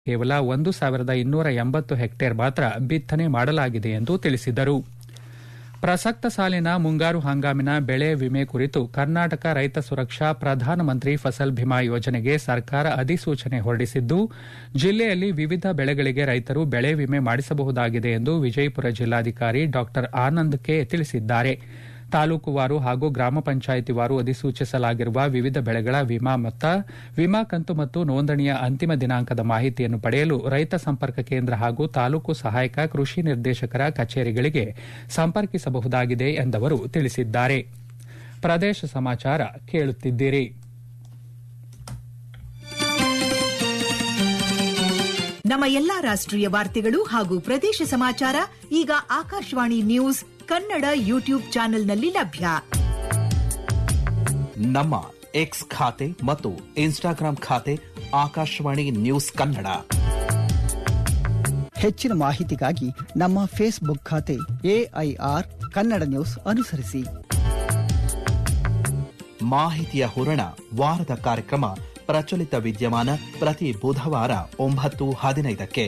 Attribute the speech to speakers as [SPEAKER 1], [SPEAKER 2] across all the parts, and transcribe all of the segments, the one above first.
[SPEAKER 1] ಕೇವಲ ಒಂದು ಸಾವಿರದ ಇನ್ನೂರ ಎಂಬತ್ತು ಹೆಕ್ಟೇರ್ ಮಾತ್ರ ಬಿತ್ತನೆ ಮಾಡಲಾಗಿದೆ ಎಂದು ತಿಳಿಸಿದರು ಪ್ರಸಕ್ತ ಸಾಲಿನ ಮುಂಗಾರು ಹಂಗಾಮಿನ ಬೆಳೆ ವಿಮೆ ಕುರಿತು ಕರ್ನಾಟಕ ರೈತ ಸುರಕ್ಷಾ ಪ್ರಧಾನಮಂತ್ರಿ ಫಸಲ್ ಬಿಮಾ ಯೋಜನೆಗೆ ಸರ್ಕಾರ ಅಧಿಸೂಚನೆ ಹೊರಡಿಸಿದ್ದು ಜಿಲ್ಲೆಯಲ್ಲಿ ವಿವಿಧ ಬೆಳೆಗಳಿಗೆ ರೈತರು ಬೆಳೆ ವಿಮೆ ಮಾಡಿಸಬಹುದಾಗಿದೆ ಎಂದು ವಿಜಯಪುರ ಜಿಲ್ಲಾಧಿಕಾರಿ ಡಾ ಆನಂದ್ ಕೆ ತಿಳಿಸಿದ್ದಾರೆ ತಾಲೂಕುವಾರು ಹಾಗೂ ಗ್ರಾಮ ಪಂಚಾಯಿತಿವಾರು ಅಧಿಸೂಚಿಸಲಾಗಿರುವ ವಿವಿಧ ಬೆಳೆಗಳ ವಿಮಾ ಮೊತ್ತ ವಿಮಾ ಕಂತು ಮತ್ತು ನೋಂದಣಿಯ ಅಂತಿಮ ದಿನಾಂಕದ ಮಾಹಿತಿಯನ್ನು ಪಡೆಯಲು ರೈತ ಸಂಪರ್ಕ ಕೇಂದ್ರ ಹಾಗೂ ತಾಲೂಕು ಸಹಾಯಕ ಕೃಷಿ ನಿರ್ದೇಶಕರ ಕಚೇರಿಗಳಿಗೆ ಸಂಪರ್ಕಿಸಬಹುದಾಗಿದೆ ಎಂದವರು ತಿಳಿಸಿದ್ದಾರೆ ಪ್ರದೇಶ ಸಮಾಚಾರ ಕೇಳುತ್ತಿದ್ದೀರಿ
[SPEAKER 2] ನಮ್ಮ ಎಲ್ಲಾ ರಾಷ್ಟ್ರೀಯ ವಾರ್ತೆಗಳು ಹಾಗೂ ಪ್ರದೇಶ ಸಮಾಚಾರ ಈಗ ಆಕಾಶವಾಣಿ ನ್ಯೂಸ್ ಕನ್ನಡ ಯೂಟ್ಯೂಬ್ ಚಾನೆಲ್ನಲ್ಲಿ ಲಭ್ಯ
[SPEAKER 3] ನಮ್ಮ ಎಕ್ಸ್ ಖಾತೆ ಮತ್ತು ಇನ್ಸ್ಟಾಗ್ರಾಂ ಖಾತೆ ಆಕಾಶವಾಣಿ ನ್ಯೂಸ್ ಕನ್ನಡ
[SPEAKER 4] ಹೆಚ್ಚಿನ ಮಾಹಿತಿಗಾಗಿ ನಮ್ಮ ಫೇಸ್ಬುಕ್ ಖಾತೆ ಎಐಆರ್ ಕನ್ನಡ ನ್ಯೂಸ್ ಅನುಸರಿಸಿ
[SPEAKER 3] ಮಾಹಿತಿಯ ಹೂರಣ ವಾರದ ಕಾರ್ಯಕ್ರಮ ಪ್ರಚಲಿತ ವಿದ್ಯಮಾನ ಪ್ರತಿ ಬುಧವಾರ ಒಂಬತ್ತು ಹದಿನೈದಕ್ಕೆ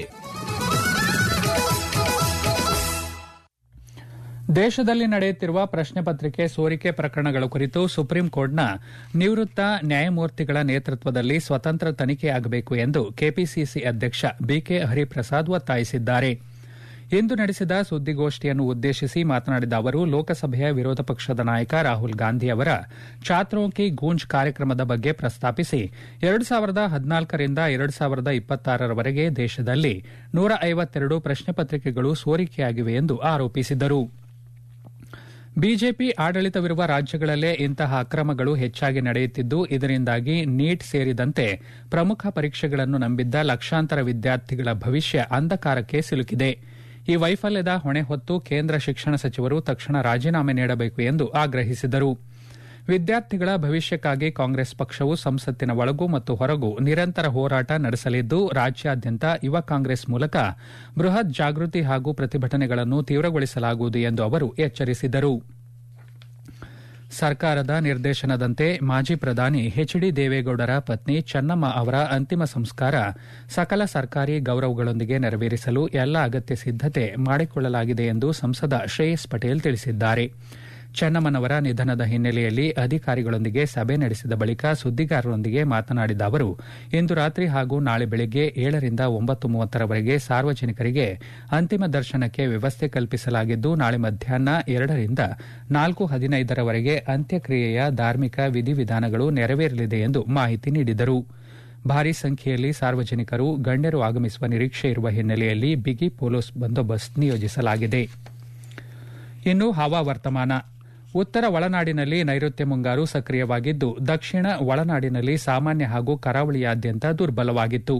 [SPEAKER 1] ದೇಶದಲ್ಲಿ ನಡೆಯುತ್ತಿರುವ ಪ್ರಶ್ನೆ ಪತ್ರಿಕೆ ಸೋರಿಕೆ ಪ್ರಕರಣಗಳ ಕುರಿತು ಸುಪ್ರೀಂ ಕೋರ್ಟ್ನ ನಿವೃತ್ತ ನ್ಯಾಯಮೂರ್ತಿಗಳ ನೇತೃತ್ವದಲ್ಲಿ ಸ್ವತಂತ್ರ ತನಿಖೆಯಾಗಬೇಕು ಎಂದು ಕೆಪಿಸಿಸಿ ಅಧ್ಯಕ್ಷ ಬಿಕೆ ಹರಿಪ್ರಸಾದ್ ಒತ್ತಾಯಿಸಿದ್ದಾರೆ ಇಂದು ನಡೆಸಿದ ಸುದ್ದಿಗೋಷ್ಠಿಯನ್ನು ಉದ್ದೇಶಿಸಿ ಮಾತನಾಡಿದ ಅವರು ಲೋಕಸಭೆಯ ವಿರೋಧ ಪಕ್ಷದ ನಾಯಕ ರಾಹುಲ್ ಗಾಂಧಿ ಅವರ ಚಾತ್ರೋಂ ಕಿ ಗೂಂಜ್ ಕಾರ್ಯಕ್ರಮದ ಬಗ್ಗೆ ಪ್ರಸ್ತಾಪಿಸಿ ಎರಡು ಸಾವಿರದ ಹದಿನಾಲ್ಕರಿಂದ ಎರಡು ಸಾವಿರದ ಇಪ್ಪತ್ತಾರರವರೆಗೆ ದೇಶದಲ್ಲಿ ನೂರ ಐವತ್ತೆರಡು ಪ್ರಶ್ನೆ ಪತ್ರಿಕೆಗಳು ಸೋರಿಕೆಯಾಗಿವೆ ಎಂದು ಆರೋಪಿಸಿದರು ಬಿಜೆಪಿ ಆಡಳಿತವಿರುವ ರಾಜ್ಯಗಳಲ್ಲೇ ಇಂತಹ ಅಕ್ರಮಗಳು ಹೆಚ್ಚಾಗಿ ನಡೆಯುತ್ತಿದ್ದು ಇದರಿಂದಾಗಿ ನೀಟ್ ಸೇರಿದಂತೆ ಪ್ರಮುಖ ಪರೀಕ್ಷೆಗಳನ್ನು ನಂಬಿದ್ದ ಲಕ್ಷಾಂತರ ವಿದ್ಯಾರ್ಥಿಗಳ ಭವಿಷ್ಯ ಅಂಧಕಾರಕ್ಕೆ ಸಿಲುಕಿದೆ ಈ ವೈಫಲ್ಯದ ಹೊಣೆ ಹೊತ್ತು ಕೇಂದ್ರ ಶಿಕ್ಷಣ ಸಚಿವರು ತಕ್ಷಣ ರಾಜೀನಾಮೆ ನೀಡಬೇಕು ಎಂದು ಆಗ್ರಹಿಸಿದರು ವಿದ್ಯಾರ್ಥಿಗಳ ಭವಿಷ್ಯಕ್ಕಾಗಿ ಕಾಂಗ್ರೆಸ್ ಪಕ್ಷವು ಸಂಸತ್ತಿನ ಒಳಗೂ ಮತ್ತು ಹೊರಗೂ ನಿರಂತರ ಹೋರಾಟ ನಡೆಸಲಿದ್ದು ರಾಜ್ಯಾದ್ಯಂತ ಯುವ ಕಾಂಗ್ರೆಸ್ ಮೂಲಕ ಬೃಹತ್ ಜಾಗೃತಿ ಹಾಗೂ ಪ್ರತಿಭಟನೆಗಳನ್ನು ತೀವ್ರಗೊಳಿಸಲಾಗುವುದು ಎಂದು ಅವರು ಎಚ್ಚರಿಸಿದರು ಸರ್ಕಾರದ ನಿರ್ದೇಶನದಂತೆ ಮಾಜಿ ಪ್ರಧಾನಿ ಎಚ್ ಡಿ ದೇವೇಗೌಡರ ಪತ್ನಿ ಚೆನ್ನಮ್ಮ ಅವರ ಅಂತಿಮ ಸಂಸ್ಕಾರ ಸಕಲ ಸರ್ಕಾರಿ ಗೌರವಗಳೊಂದಿಗೆ ನೆರವೇರಿಸಲು ಎಲ್ಲ ಅಗತ್ಯ ಸಿದ್ದತೆ ಮಾಡಿಕೊಳ್ಳಲಾಗಿದೆ ಎಂದು ಸಂಸದ ಶ್ರೇಯಸ್ ಪಟೇಲ್ ತಿಳಿಸಿದ್ದಾರೆ ಚೆನ್ನಮ್ಮನವರ ನಿಧನದ ಹಿನ್ನೆಲೆಯಲ್ಲಿ ಅಧಿಕಾರಿಗಳೊಂದಿಗೆ ಸಭೆ ನಡೆಸಿದ ಬಳಿಕ ಸುದ್ದಿಗಾರರೊಂದಿಗೆ ಮಾತನಾಡಿದ ಅವರು ಇಂದು ರಾತ್ರಿ ಹಾಗೂ ನಾಳೆ ಬೆಳಗ್ಗೆ ಏಳರಿಂದ ಒಂಬತ್ತು ಮೂವತ್ತರವರೆಗೆ ಸಾರ್ವಜನಿಕರಿಗೆ ಅಂತಿಮ ದರ್ಶನಕ್ಕೆ ವ್ಯವಸ್ಥೆ ಕಲ್ಪಿಸಲಾಗಿದ್ದು ನಾಳೆ ಮಧ್ಯಾಹ್ನ ಎರಡರಿಂದ ನಾಲ್ಕು ಹದಿನೈದರವರೆಗೆ ಅಂತ್ಯಕ್ರಿಯೆಯ ಧಾರ್ಮಿಕ ವಿಧಿವಿಧಾನಗಳು ನೆರವೇರಲಿದೆ ಎಂದು ಮಾಹಿತಿ ನೀಡಿದರು ಭಾರೀ ಸಂಖ್ಯೆಯಲ್ಲಿ ಸಾರ್ವಜನಿಕರು ಗಣ್ಯರು ಆಗಮಿಸುವ ನಿರೀಕ್ಷೆ ಇರುವ ಹಿನ್ನೆಲೆಯಲ್ಲಿ ಬಿಗಿ ಪೊಲೀಸ್ ಬಂದೋಬಸ್ತ್ ನಿಯೋಜಿಸಲಾಗಿದೆ ಇನ್ನು ಹವಾವರ್ತಮಾನ ಉತ್ತರ ಒಳನಾಡಿನಲ್ಲಿ ನೈಋತ್ಯ ಮುಂಗಾರು ಸಕ್ರಿಯವಾಗಿದ್ದು ದಕ್ಷಿಣ ಒಳನಾಡಿನಲ್ಲಿ ಸಾಮಾನ್ಯ ಹಾಗೂ ಕರಾವಳಿಯಾದ್ಯಂತ ದುರ್ಬಲವಾಗಿತ್ತು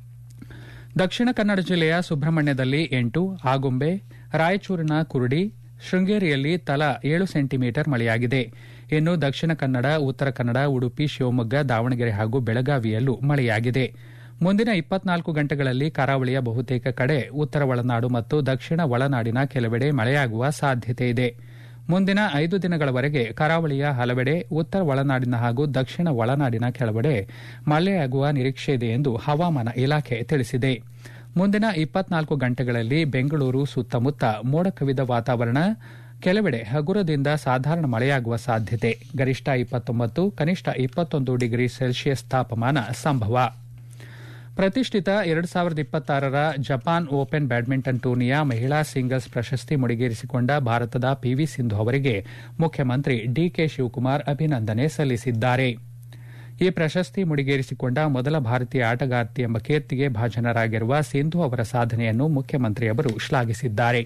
[SPEAKER 1] ದಕ್ಷಿಣ ಕನ್ನಡ ಜಿಲ್ಲೆಯ ಸುಬ್ರಹ್ಮಣ್ಯದಲ್ಲಿ ಎಂಟು ಆಗುಂಬೆ ರಾಯಚೂರಿನ ಕುರುಡಿ ಶೃಂಗೇರಿಯಲ್ಲಿ ತಲಾ ಏಳು ಸೆಂಟಿಮೀಟರ್ ಮಳೆಯಾಗಿದೆ ಇನ್ನು ದಕ್ಷಿಣ ಕನ್ನಡ ಉತ್ತರ ಕನ್ನಡ ಉಡುಪಿ ಶಿವಮೊಗ್ಗ ದಾವಣಗೆರೆ ಹಾಗೂ ಬೆಳಗಾವಿಯಲ್ಲೂ ಮಳೆಯಾಗಿದೆ ಮುಂದಿನ ಇಪ್ಪತ್ನಾಲ್ಕು ಗಂಟೆಗಳಲ್ಲಿ ಕರಾವಳಿಯ ಬಹುತೇಕ ಕಡೆ ಉತ್ತರ ಒಳನಾಡು ಮತ್ತು ದಕ್ಷಿಣ ಒಳನಾಡಿನ ಕೆಲವೆಡೆ ಮಳೆಯಾಗುವ ಸಾಧ್ಯತೆ ಇದೆ ಮುಂದಿನ ಐದು ದಿನಗಳವರೆಗೆ ಕರಾವಳಿಯ ಹಲವೆಡೆ ಉತ್ತರ ಒಳನಾಡಿನ ಹಾಗೂ ದಕ್ಷಿಣ ಒಳನಾಡಿನ ಕೆಲವೆಡೆ ಮಳೆಯಾಗುವ ನಿರೀಕ್ಷೆ ಇದೆ ಎಂದು ಹವಾಮಾನ ಇಲಾಖೆ ತಿಳಿಸಿದೆ ಮುಂದಿನ ಇಪ್ಪತ್ನಾಲ್ಕು ಗಂಟೆಗಳಲ್ಲಿ ಬೆಂಗಳೂರು ಸುತ್ತಮುತ್ತ ಮೋಡ ಕವಿದ ವಾತಾವರಣ ಕೆಲವೆಡೆ ಹಗುರದಿಂದ ಸಾಧಾರಣ ಮಳೆಯಾಗುವ ಸಾಧ್ಯತೆ ಗರಿಷ್ಠ ಇಪ್ಪತ್ತೊಂಬತ್ತು ಕನಿಷ್ಠ ಇಪ್ಪತ್ತೊಂದು ಡಿಗ್ರಿ ಸೆಲ್ಸಿಯಸ್ ತಾಪಮಾನ ಸಂಭವ ಪ್ರತಿಷ್ಠಿತ ಎರಡು ಸಾವಿರದ ಇಪ್ಪತ್ತಾರರ ಜಪಾನ್ ಓಪನ್ ಬ್ಯಾಡ್ಮಿಂಟನ್ ಟೂರ್ನಿಯ ಮಹಿಳಾ ಸಿಂಗಲ್ಸ್ ಪ್ರಶಸ್ತಿ ಮುಡಿಗೇರಿಸಿಕೊಂಡ ಭಾರತದ ಪಿವಿ ಸಿಂಧು ಅವರಿಗೆ ಮುಖ್ಯಮಂತ್ರಿ ಡಿಕೆ ಶಿವಕುಮಾರ್ ಅಭಿನಂದನೆ ಸಲ್ಲಿಸಿದ್ದಾರೆ ಈ ಪ್ರಶಸ್ತಿ ಮುಡಿಗೇರಿಸಿಕೊಂಡ ಮೊದಲ ಭಾರತೀಯ ಆಟಗಾರ್ತಿ ಎಂಬ ಕೀರ್ತಿಗೆ ಭಾಜನರಾಗಿರುವ ಸಿಂಧು ಅವರ ಸಾಧನೆಯನ್ನು ಮುಖ್ಯಮಂತ್ರಿಯವರು ಶ್ಲಾಘಿಸಿದ್ದಾರೆ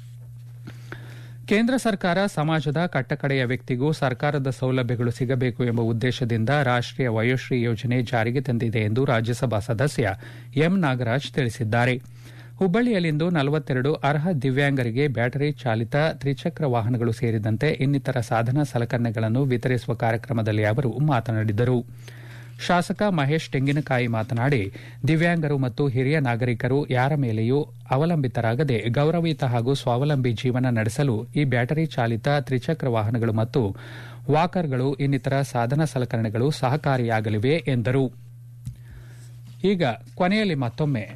[SPEAKER 1] ಕೇಂದ್ರ ಸರ್ಕಾರ ಸಮಾಜದ ಕಟ್ಟಕಡೆಯ ವ್ಯಕ್ತಿಗೂ ಸರ್ಕಾರದ ಸೌಲಭ್ಯಗಳು ಸಿಗಬೇಕು ಎಂಬ ಉದ್ದೇಶದಿಂದ ರಾಷ್ಟೀಯ ವಯೋಶ್ರೀ ಯೋಜನೆ ಜಾರಿಗೆ ತಂದಿದೆ ಎಂದು ರಾಜ್ಯಸಭಾ ಸದಸ್ಯ ಎಂ ನಾಗರಾಜ್ ತಿಳಿಸಿದ್ದಾರೆ ಹುಬ್ಬಳ್ಳಿಯಲ್ಲಿಂದು ನಲವತ್ತೆರಡು ಅರ್ಹ ದಿವ್ಯಾಂಗರಿಗೆ ಬ್ಯಾಟರಿ ಚಾಲಿತ ತ್ರಿಚಕ್ರ ವಾಹನಗಳು ಸೇರಿದಂತೆ ಇನ್ನಿತರ ಸಾಧನ ಸಲಕರಣೆಗಳನ್ನು ವಿತರಿಸುವ ಕಾರ್ಯಕ್ರಮದಲ್ಲಿ ಅವರು ಮಾತನಾಡಿದರು ಶಾಸಕ ಮಹೇಶ್ ತೆಂಗಿನಕಾಯಿ ಮಾತನಾಡಿ ದಿವ್ಯಾಂಗರು ಮತ್ತು ಹಿರಿಯ ನಾಗರಿಕರು ಯಾರ ಮೇಲೆಯೂ ಅವಲಂಬಿತರಾಗದೆ ಗೌರವಯುತ ಹಾಗೂ ಸ್ವಾವಲಂಬಿ ಜೀವನ ನಡೆಸಲು ಈ ಬ್ಯಾಟರಿ ಚಾಲಿತ ತ್ರಿಚಕ್ರ ವಾಹನಗಳು ಮತ್ತು ವಾಕರ್ಗಳು ಇನ್ನಿತರ ಸಾಧನ ಸಲಕರಣೆಗಳು ಸಹಕಾರಿಯಾಗಲಿವೆ ಎಂದರು ಈಗ ಕೊನೆಯಲ್ಲಿ ಮತ್ತೊಮ್ಮೆ